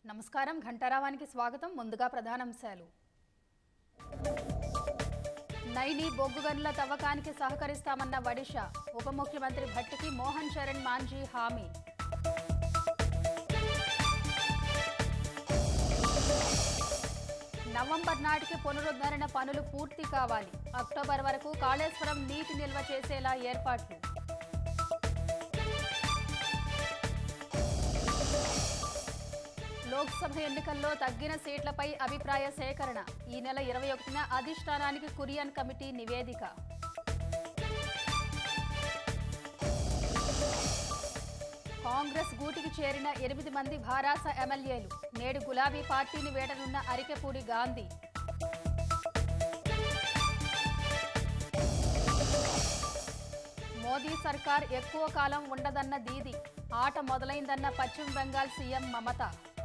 నమస్కారం ఘంటారావానికి స్వాగతం ముందుగా ప్రధానాంశాలు నైని బొగ్గు గనుల తవ్వకానికి సహకరిస్తామన్న వడిష ఉప ముఖ్యమంత్రి భట్టికి మోహన్ చరణ్ మాంజీ హామీ నవంబర్ నాటికి పునరుద్ధరణ పనులు పూర్తి కావాలి అక్టోబర్ వరకు కాళేశ్వరం నీటి నిల్వ చేసేలా ఏర్పాట్లు లోక్సభ ఎన్నికల్లో తగ్గిన సీట్లపై అభిప్రాయ సేకరణ ఈ నెల ఇరవై ఒకటిన అధిష్టానానికి కురియన్ కమిటీ నివేదిక కాంగ్రెస్ గూటికి చేరిన ఎనిమిది మంది భారాస ఎమ్మెల్యేలు నేడు గులాబీ పార్టీని వేడనున్న అరికెపూడి గాంధీ మోదీ సర్కార్ ఎక్కువ కాలం ఉండదన్న దీది ఆట మొదలైందన్న పశ్చిమ బెంగాల్ సీఎం మమత